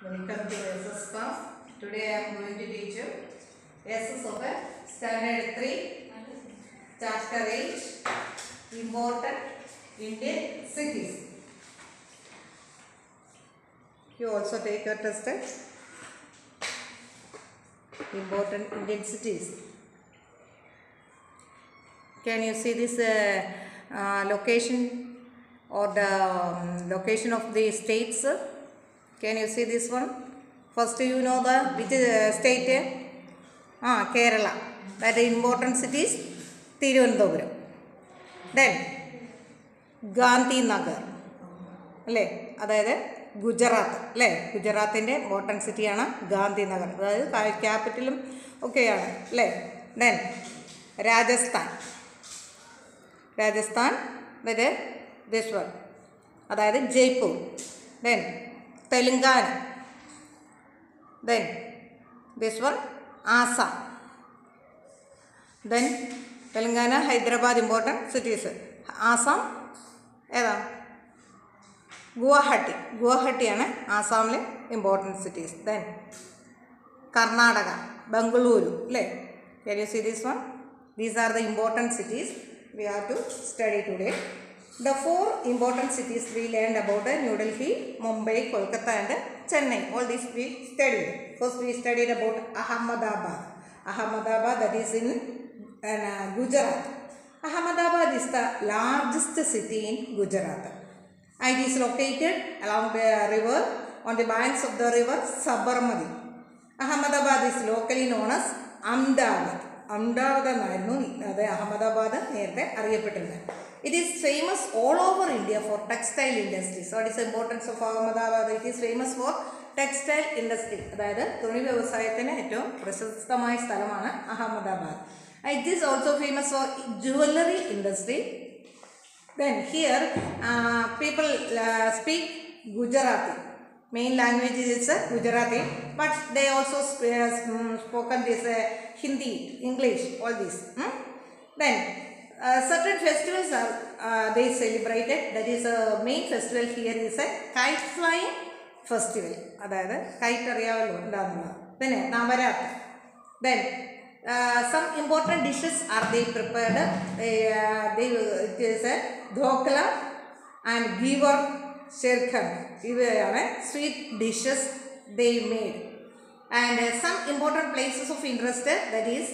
Welcome to SS class. Today I am going to teach you SS of a standard 3, chapter 8, important Indian cities. You also take your test. Important Indian cities. Can you see this uh, uh, location or the um, location of the states? Can you see this one? First, you know the which uh, state? Ah, Kerala. That the important cities Thiruvananthapuram then Gandhi Nagar അല്ലേ അതായത് ഗുജറാത്ത് അല്ലേ ഗുജറാത്തിൻ്റെ important സിറ്റിയാണ് ഗാന്ധി നഗർ അതായത് ക്യാപിറ്റലും ഒക്കെയാണ് അല്ലേ then Rajasthan Rajasthan അതായത് this one അതായത് Jaipur then Telangana then this one Assam then Telangana Hyderabad important cities Assam ഏതാ ഗുവാഹട്ടി ഗുവാഹട്ടിയാണ് ആസാമിലെ important cities then Karnataka Bengaluru അല്ലേ Can you see this one? These are the important cities we have to study today. The four important cities we learned about uh, New Delhi, Mumbai, Kolkata and Chennai. All these we studied. First we studied about Ahmedabad. Ahmedabad that is in uh, Gujarat. Ahmedabad is the largest city in Gujarat. It is located along the river on the banks of the river Sabarmati. Ahmedabad is locally known as Ahmedabad Ahmedabad എന്നായിരുന്നു അത് അഹമ്മദാബാദ് നേരത്തെ അറിയപ്പെട്ടിരുന്നത് it is famous all over India for textile industries what is importance of Ahmedabad it is famous for textile industry അതായത് തുണി വ്യവസായത്തിന് ഏറ്റവും പ്രശസ്തമായ സ്ഥലമാണ് Ahmedabad it is also famous for jewellery industry Then here uh, people uh, speak Gujarati. Main language is uh, Gujarati, but they also sp- uh, mm, spoken this uh, Hindi, English, all this. hmm? Then uh, certain festivals are uh, they celebrated. That is a main festival here is a kite flying festival. അതായത് kite അറിയാമല്ലോ എന്താണെന്നുള്ളത് പിന്നെ Navratri then some important dishes are they prepared they, uh, they it is a dhokla and giver shirkhan ഇവയാണ് sweet dishes they made and uh, some important places of interest that is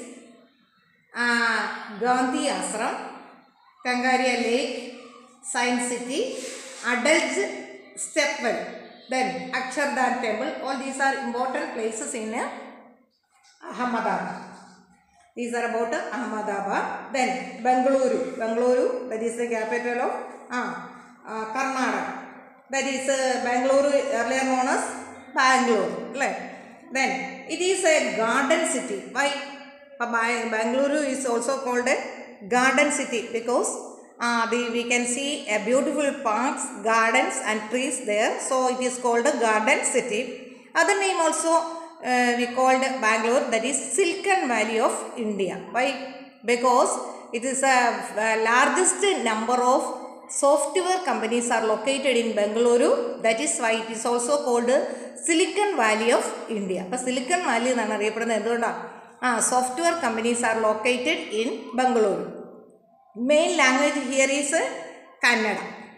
uh, Gandhi Ashram, Kangaria Lake, Science City, Adalj Stepwell, then Akshardhan Temple. All these are important places in uh, Ahmedabad. These are about uh, Ahmedabad. Then Bangalore. Bangalore, that is the capital of uh, uh, Karnataka. That is uh, Bangalore, earlier known as Bangalore. Right? Then it is a garden city. Why? Ba- Ba- Bangalore is also called a garden city because uh, the, we can see a beautiful parks, gardens and trees there. So it is called a garden city. Other name also uh, we called Bangalore that is Silicon Valley of India. Why? Because it is a, a largest number of software companies are located in Bangalore. That is why it is also called Silicon Valley of India. അപ്പോൾ silicon valley എന്നാണ് അറിയപ്പെടുന്നത് എന്തുകൊണ്ടാണ് ആ software companies are located in Bengaluru main language here is Kannada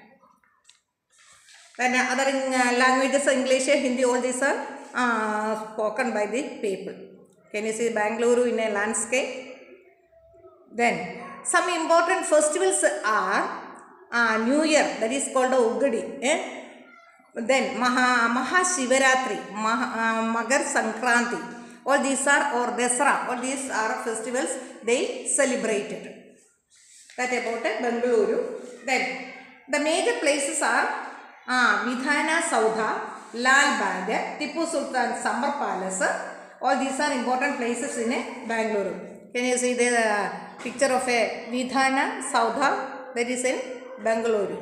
then other uh, languages english hindi all these are uh, spoken by the people can you see bangalore in a landscape then some important festivals are uh, new year that is called ugadi eh? then maha mahashivaratri maha, uh, magar sankranti all these are or dasara all these are festivals they celebrated that about uh, Bengaluru. Then the major places are uh, Vidhana Saudha, Lal Bagh, Tipu Sultan Summer Palace. All these are important places in uh, Bangalore. Can you see the uh, picture of a Vidhana Saudha that is in Bangalore?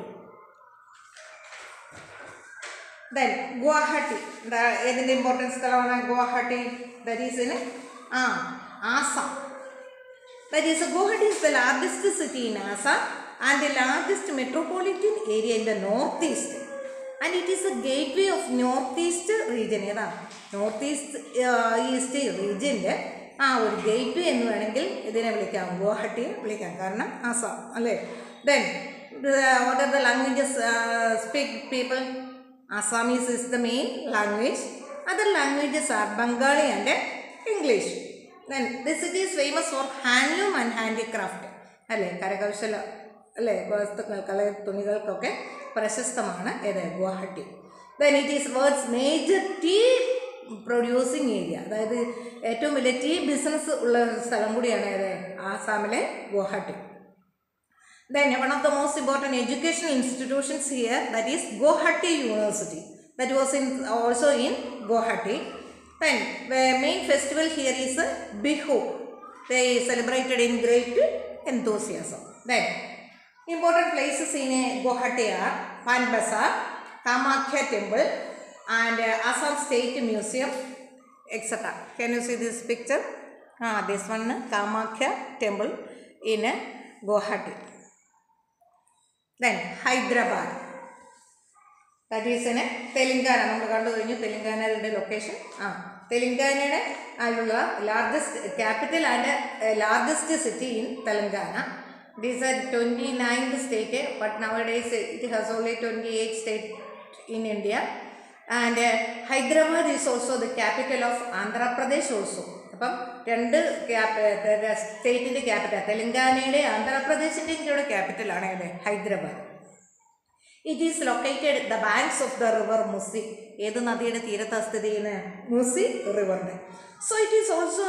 Then Guwahati, the ഏതിൻ്റെ importance സ്ഥലമാണ് Guwahati that is in ആ Assam That is, Guwahati is the largest city in Assam and the largest metropolitan area in the northeast. And it is a gateway of north east region ഏതാണ് north east east റീജിയൻ്റെ ആ ഒരു gate വേ എന്ന് വേണമെങ്കിൽ ഇതിനെ വിളിക്കാം ഗുവാഹട്ടിയെ വിളിക്കാം കാരണം ആസാം അല്ലേ then what are the languages speak people Assamese is the main language. Other languages are Bengali and English. Then the city is famous for handloom and handicraft. അല്ലേ കരകൗശല അല്ലേ വസ്തുക്കൾ കല തുണികൾക്കൊക്കെ പ്രശസ്തമാണ് ഏത് Guwahati then it is world's major tea producing area അതായത് ഏറ്റവും വലിയ ടീ ബിസിനസ് ഉള്ള ഒരു സ്ഥലം കൂടിയാണ് ഏത് ആസാമിലെ Guwahati Then one of the most important educational institutions here that is Guwahati University. That was in also in Guwahati. Then the main festival here is uh, Bihu. They celebrated in great enthusiasm. Then important places in uh, Guwahati are Pan Bazaar, Kamakhya Temple, and uh, Assam State Museum, etc. Can you see this picture? Ah, this one Kamakhya Temple in uh, Guwahati. Then Hyderabad that is in Telangana നമ്മൾ കണ്ടു കഴിഞ്ഞു തെലുങ്കാനയുടെ location ആ തെലുങ്കാനയുടെ അതിലുള്ള largest capital and largest city in Telangana it is A twenty ninth state but നവ days it has only twenty eight state in India and Hyderabad is also the capital of Andhra Pradesh also അപ്പം രണ്ട് സ്റ്റേറ്റിൻ്റെ capital തെലങ്കാനയുടെ ആന്ധ്രാപ്രദേശിൻ്റെയും കൂടെ ക്യാപിറ്റലാണ് ഇത് Hyderabad it is located the banks of the river മുസി ഏത് നദിയുടെ തീരത്താണ് സ്ഥിതി ചെയ്യുന്നത് മുസി റിവറിൻ്റെ സോ ഇറ്റ് ഈസ് ഓൾസോ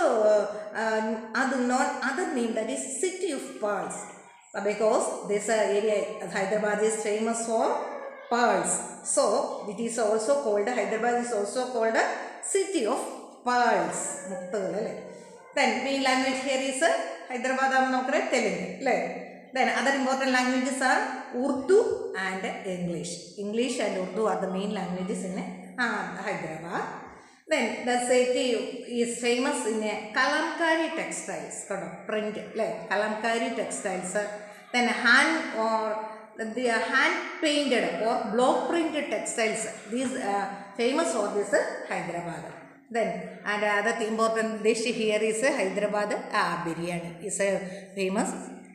അത് non other name that is city of pearls because this area Hyderabad is famous for pearls so it is also called Hyderabad is also called city of pearls മുത്തുകൾ അല്ലേ then main language here is Hyderabad ആകുമ്പോൾ നമുക്കറിയാം തെലുങ്ക് അല്ലേ then other important languages are Urdu and English English and Urdu are the main languages in Hyderabad then the city is famous in Kalamkari textiles കേട്ടോ print അല്ലേ Kalamkari textiles then hand or the hand painted or block printed textiles these uh, famous for this uh, hyderabad then and other important dish here is uh, hyderabad ah, biryani is a famous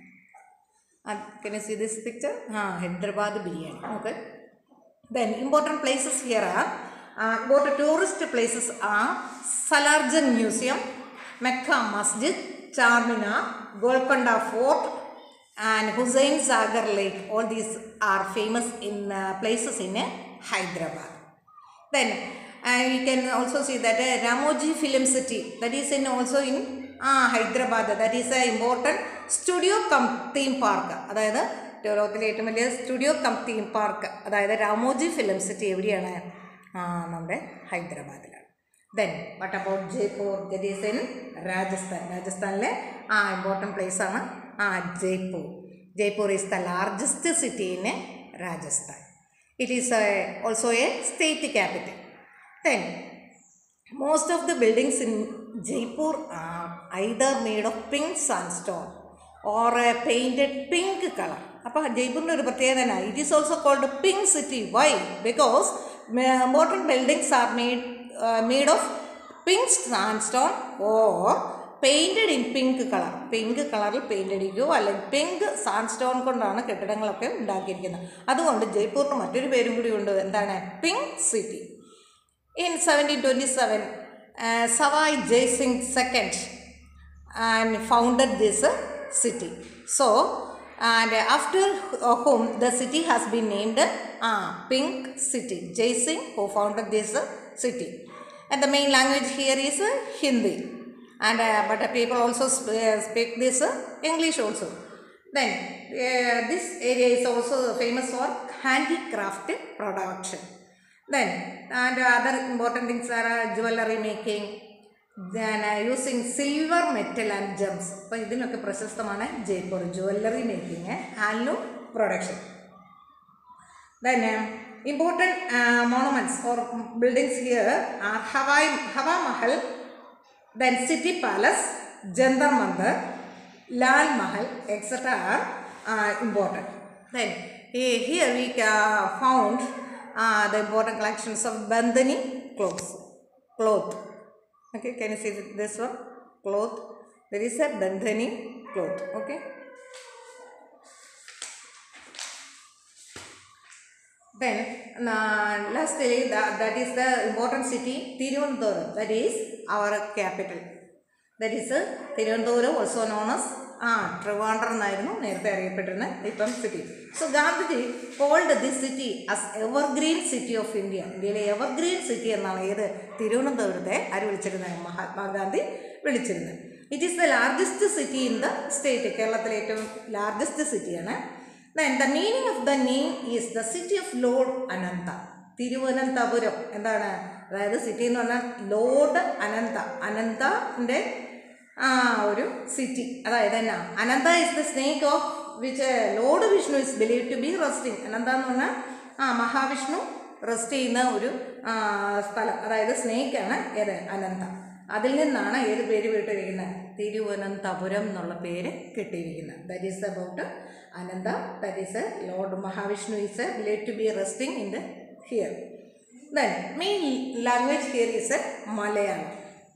uh, can you see this picture ah, hyderabad biryani okay then important places here are uh, go to tourist places are salarjan museum mecca masjid charminar golconda fort and Hussain Sagar Lake. All these are famous in uh, places in uh, Hyderabad. Then uh, you can also see that uh, Ramoji Film City that is in also in uh, Hyderabad. That is an important studio cum theme park അതായത് ലോകത്തിലെ ഏറ്റവും വലിയ studio come theme park അതായത് Ramoji film city എവിടെയാണ് ആ, നമ്മുടെ ഹൈദരാബാദിലാണ് then what about Jaipur that is in Rajasthan രാജസ്ഥാനിലെ ആ ഇമ്പോർട്ടൻറ്റ് പ്ലേസ് ആണ് ആ Jaipur Jaipur is the largest city in Rajasthan it is also a state capital then most of the buildings in Jaipur are either made of pink sandstone or a painted pink color. അപ്പോൾ ജയ്പൂരിൻ്റെ ഒരു പ്രത്യേകത തന്നെ it is also called pink city why because important buildings are made made of pink sandstone or painted in pink colour pink കളറിൽ paint അടിക്കുകയോ അല്ലെങ്കിൽ pink sandstone കൊണ്ടാണ് കെട്ടിടങ്ങളൊക്കെ ഉണ്ടാക്കിയിരിക്കുന്നത് അതുകൊണ്ട് ജയ്പൂരിന് മറ്റൊരു പേരും കൂടി ഉണ്ട് എന്താണ് pink city In 1727, uh, Savai Jai Singh II and founded this uh, city. So, and after uh, whom the city has been named uh, Pink City. Jai Singh who founded this uh, city. And the main language here is uh, Hindi. And uh, but the people also sp- uh, speak this uh, English also. Then uh, this area is also famous for handicraft production. Then, and other important things are uh, jewelry making, then uh, using silver, metal and gems. അപ്പോൾ ഇതിനൊക്കെ പ്രശസ്തമാണ് Jaipur jewellery making handloom production Then uh, important uh, monuments or buildings here are Hawaii, Hawa Mahal, then City Palace, Jantar Mandir, Lal Mahal, etc. are uh, important. Then eh, here we uh, found uh, the important collections of Bandhani clothes. Cloth. Okay, can you see th- this one? Cloth. There is a Bandhani cloth. Okay. Then, uh, lastly, that, that is the important city, Tirunelveli. That is our capital. That is uh, Tirunelveli, also known as ആ ട്രിവാൻഡ്രം എന്നായിരുന്നു നേരത്തെ അറിയപ്പെട്ടിരുന്ന ഇപ്പം city so Gandhiji called this city us evergreen city of India ഇന്ത്യയിലെ evergreen city എന്നാണ് ഏത് തിരുവനന്തപുരത്തെ ആര് വിളിച്ചിരുന്നത് മഹാത്മാഗാന്ധി വിളിച്ചിരുന്നത് it is the largest city in the state കേരളത്തിലെ ഏറ്റവും ലാർജസ്റ്റ് സിറ്റിയാണ് then the meaning of the name is the city of load അനന്ത തിരുവനന്തപുരം എന്താണ് അതായത് സിറ്റി എന്ന് പറഞ്ഞാൽ ലോഡ് അനന്ത അനന്തൻ്റെ ആ ഒരു സിറ്റി അതായത് എന്നാ Anantha is the snake of which lord Vishnu is believe to be resting Anantha എന്ന് പറഞ്ഞാൽ ആ മഹാവിഷ്ണു റെസ്റ്റ് ചെയ്യുന്ന ഒരു ആ, സ്ഥലം അതായത് സ്നേക്കാണ് ഏത് അനന്ത അതിൽ നിന്നാണ് ഏത് പേര് വിട്ടിരിക്കുന്നത് തിരുവനന്തപുരം എന്നുള്ള പേര് കിട്ടിയിരിക്കുന്നത് that is about Anantha that is a lord Mahavishnu is a believe to be resting in the here then main language here is a Malayalam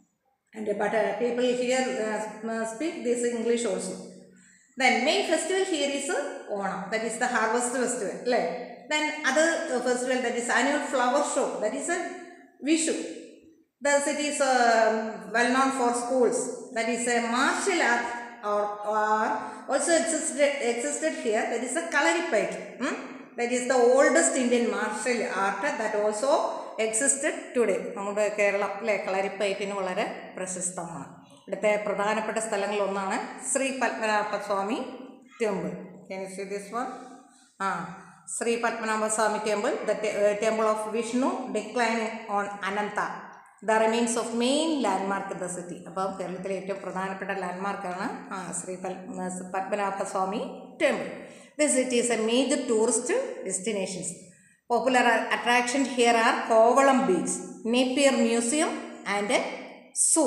and but uh, people here uh, speak this english also then main festival here is uh, onam that is the harvest festival right? then other uh, festival that is annual flower show that is a vishu the city is um well known for schools that is a martial art or, or also existed, existed here that is a kalaripayat hmm? that is the oldest indian martial art that also existed today നമ്മുടെ കേരളം അല്ലേ കളരിപ്പയറ്റിന് വളരെ പ്രശസ്തമാണ് ഇവിടുത്തെ പ്രധാനപ്പെട്ട സ്ഥലങ്ങളിലൊന്നാണ് Shri Padmanabhaswamy temple this one ആ Shri Padmanabhaswamy temple the temple of Vishnu declining on Anantha the remains of main landmark in the city അപ്പം കേരളത്തിലെ ഏറ്റവും പ്രധാനപ്പെട്ട ലാൻഡ്മാർക്കാണ് ആ Shri Padma Padmanabhaswamy temple this city is a major tourist destinations Popular attraction here are Kovalam Beach, Napier Museum and a zoo.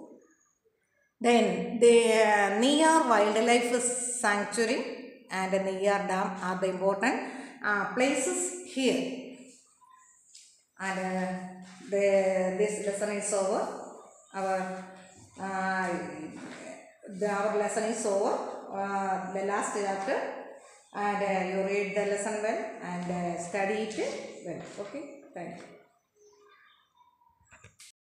Then the uh, Neyyar Wildlife Sanctuary and the Neyyar Dam are the important uh, places here. And uh, the, this lesson is over. Our, uh, the, our lesson is over. Uh, the last chapter and uh, you read the lesson well and uh, study it well okay thank you